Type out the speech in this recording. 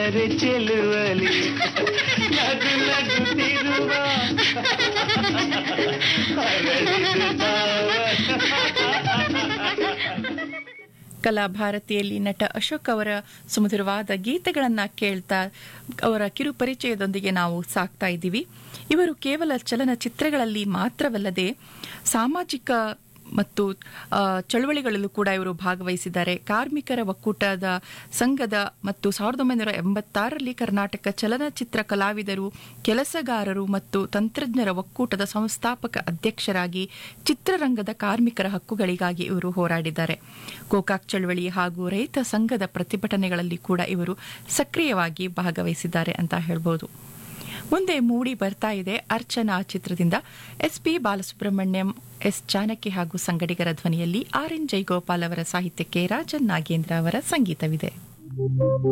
ಅರೆ ಚೆಲುವಲಿ ನಗು ನಗುತ್ತಿರುವ ಅರಳಿದು ಸಾವ ಕಲಾಭಾರತಿಯಲ್ಲಿ ನಟ ಅಶೋಕ್ ಅವರ ಸುಮಧುರವಾದ ಗೀತೆಗಳನ್ನ ಕೇಳ್ತಾ ಅವರ ಕಿರು ಪರಿಚಯದೊಂದಿಗೆ ನಾವು ಸಾಕ್ತಾ ಇದ್ದೀವಿ ಇವರು ಕೇವಲ ಚಲನಚಿತ್ರಗಳಲ್ಲಿ ಮಾತ್ರವಲ್ಲದೆ ಸಾಮಾಜಿಕ ಮತ್ತು ಆ, ಚಳವಳಿಗಳಲ್ಲೂ ಕೂಡ ಇವರು ಭಾಗವಹಿಸಿದ್ದಾರೆ ಕಾರ್ಮಿಕರ ಒಕ್ಕೂಟದ ಸಂಘದ ಮತ್ತು ಸಾವಿರದ ಒಂಬೈನೂರ ಎಂಬತ್ತಾರರಲ್ಲಿ ಕರ್ನಾಟಕ ಚಲನಚಿತ್ರ ಕಲಾವಿದರು ಕೆಲಸಗಾರರು ಮತ್ತು ತಂತ್ರಜ್ಞರ ಒಕ್ಕೂಟದ ಸಂಸ್ಥಾಪಕ ಅಧ್ಯಕ್ಷರಾಗಿ ಚಿತ್ರರಂಗದ ಕಾರ್ಮಿಕರ ಹಕ್ಕುಗಳಿಗಾಗಿ ಇವರು ಹೋರಾಡಿದ್ದಾರೆ ಗೋಕಾಕ್ ಚಳವಳಿ ಹಾಗೂ ರೈತ ಸಂಘದ ಪ್ರತಿಭಟನೆಗಳಲ್ಲಿ ಕೂಡ ಇವರು ಸಕ್ರಿಯವಾಗಿ ಭಾಗವಹಿಸಿದ್ದಾರೆ ಅಂತ ಹೇಳ್ಬೋದು ಮುಂದೆ ಮೂಡಿ ಬರ್ತಾ ಇದೆ ಅರ್ಚನಾ ಚಿತ್ರದಿಂದ S P Balasubrahmanyam S Janaki ಹಾಗೂ ಸಂಗಡಿಗರ ಧ್ವನಿಯಲ್ಲಿ ಆರ್ ಎನ್ ಜೈಗೋಪಾಲ್ ಅವರ ಸಾಹಿತ್ಯಕ್ಕೆ ರಾಜನ್ ನಾಗೇಂದ್ರ ಅವರ ಸಂಗೀತವಿದೆ